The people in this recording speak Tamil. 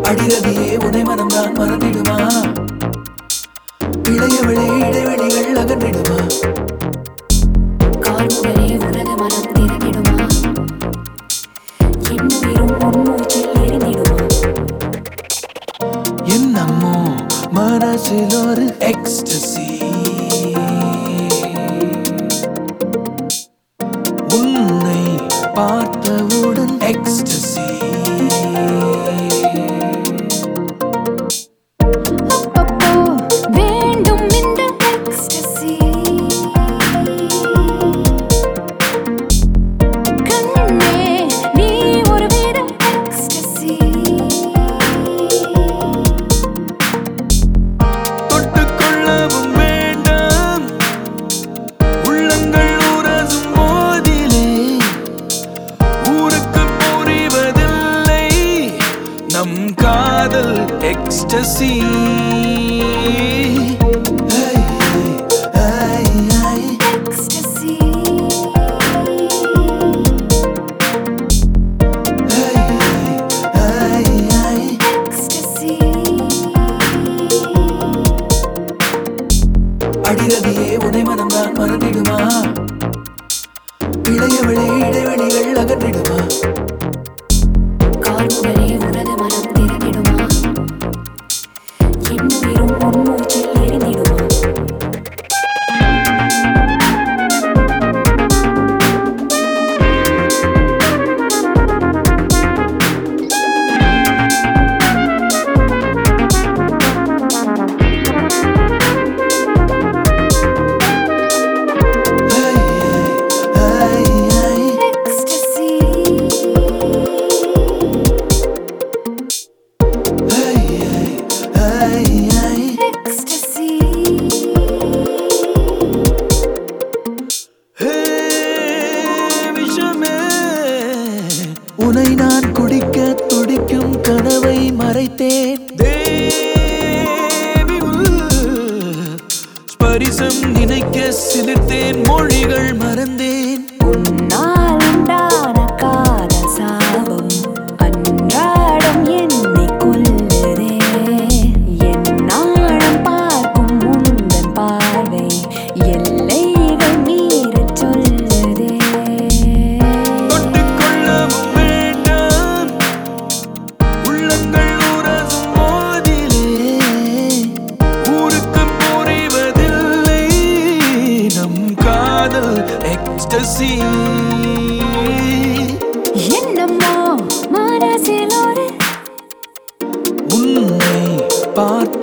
அடிரதியே உனை மனம்தான் மறந்திடுமா இளையவளே இடைவெளிகள் அகன்றிடுமா கார்முகனே உனது மனம் திறந்திடுமா என் உயிரும் உன்மூச்சில் எரிந்திடுமா என்னம்மோ மனசில் ஒரு எக்ஸ்டசி உன்னை பார்த்தவுடன் எக்ஸ்டசி அப்பப்போ வேண்டும் இந்த ecstasy. கண்ணே நீ ஒருவித ecstasy. தொட்டுக்கொள்ளவும் வேண்டாம் உள்ளங்கள் உரசும் போதிலே ஊருக்கு புரிவதில்லை நம் காதல் எக்ஸ்டசி ecstasy. ecstasy. அடிரதியே உனை மனம்தான் மறந்திடுமா இளையவளே இடைவெளிகள் அகன்றிடுமா கார்முகனே உனது மனம் திறந்திடுமா என் உயிரும் உன்மூச்சில் எரிந்திடுமா ecstasy. ecstasy. ஹே, விஷமே. உனை நான் குடிக்க துடிக்கும் கனவை மறைத்தேன் தேவி உள் ஸ்பரிசம் நினைக்க சிலிர்த்தேன் மொழிகள் மறந்தேன் உன்னால் உண்டான காதல் சாபம் அன்றாடம் என்னை கொல்லுதே என் நாடம் பார்க்கும் உந்தன் பார்வை எல்லைகள் மீறச் சொல்லுதே தொட்டுக்கொள்ளவும் வேண்டாம் உள்ளங்கள் உரசும் போதிலே ஊருக்கு புரிவதில்லை நம் காதல் எக்ஸ்டசி என்னம்மோ மனசில் ஒரு உன்னை பார்த்த